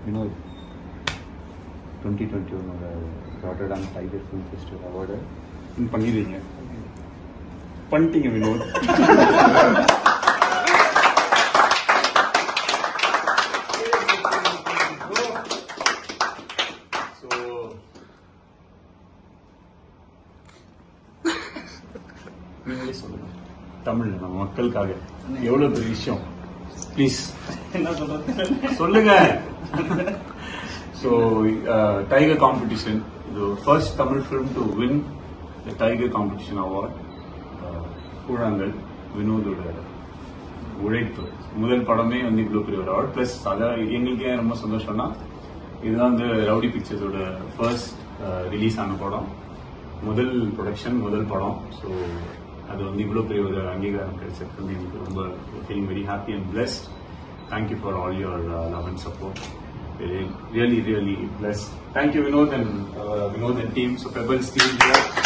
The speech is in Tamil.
வினோத் டுவெண்ட்டி டுவெண்ட்டி ஒன்னோட Rotterdam tiger film festival award பண்ணிடுவீங்க பண்ணிட்டீங்க வினோத் ஸோ நீங்களே சொல்லுங்க தமிழ் நம்ம மக்களுக்காக எவ்வளவு பெரிய விஷயம் ப்ளீஸ் என்ன சொல்றது சொல்லுங்க ஸோ டைகர் காம்படிஷன் இது first Tamil film to win the tiger competition award Koozhangal வினோதோட உழைப்பு முதல் படமே வந்து இவ்வளோ பெரிய ஒரு அவார்ட் ப்ளஸ் அதான் எங்களுக்கு ஏன் ரொம்ப சந்தோஷம்னா இதுதான் வந்து ரவுடி பிக்சர்ஸோட ஃபர்ஸ்ட் ரிலீஸ் ஆன படம் முதல் ப்ரொடக்ஷன் முதல் படம் ஸோ அது வந்து இவ்வளோ பெரிய ஒரு அங்கீகாரம் கிடைச்சது வந்து எனக்கு ரொம்ப feeling very happy and blessed thank you for all your love and support really really bless thank you Vinod and Vinod and team so Pebbles team